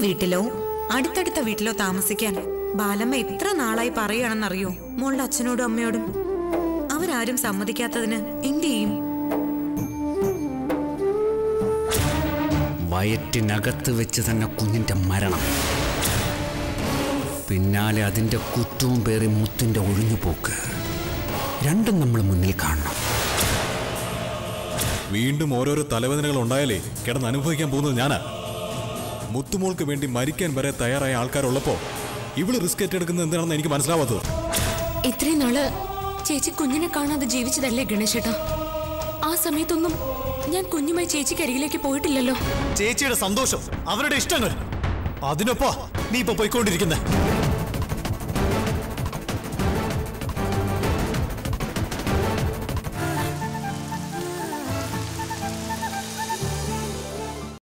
വീട്ടിലോ അടുത്തടുത്ത വീട്ടിലോ താമസിക്കാൻ ബാലമ്മ എത്ര നാളായി പറയുകയാണെന്നറിയോ മോളുടെ അച്ഛനോടും അമ്മയോടും അവരാരും സമ്മതിക്കാത്തതിന് എന്ത് ചെയ്യും വയറ്റിനകത്ത് വെച്ച് തന്നെ കുഞ്ഞിന്റെ മരണം പിന്നാലെ അതിന്റെ കുറ്റവും പേറി മുത്തിന്റെ ഒഴിഞ്ഞുപോക്ക് രണ്ടും നമ്മൾ മുന്നിൽ കാണണം വീണ്ടും ഓരോരോ തലവേദനകൾ ഉണ്ടായാലേ കിടന്ന് അനുഭവിക്കാൻ പോകുന്നത് ഞാനാ മുത്തുമോൾക്ക് വേണ്ടി മരിക്കാൻ വരെ തയ്യാറായ ആൾക്കാരുള്ളപ്പോ ഇവള് റിസ്ക് ഏറ്റെടുക്കുന്നത് എന്തിനാണെന്ന് എനിക്ക് മനസ്സിലാവാത്തത് ഇത്രയും നാള് ചേച്ചി കുഞ്ഞിനെ കാണാതെ ജീവിച്ചതല്ലേ ഗണേശേട്ടാ ആ സമയത്തൊന്നും ഞാൻ കുഞ്ഞുമായി ചേച്ചിക്ക് അരികിലേക്ക് പോയിട്ടില്ലല്ലോ ചേച്ചിയുടെ സന്തോഷം അവരുടെ ഇഷ്ടങ്ങൾ അതിനൊപ്പാ നീ ഇപ്പൊ പോയിക്കൊണ്ടിരിക്കുന്നത്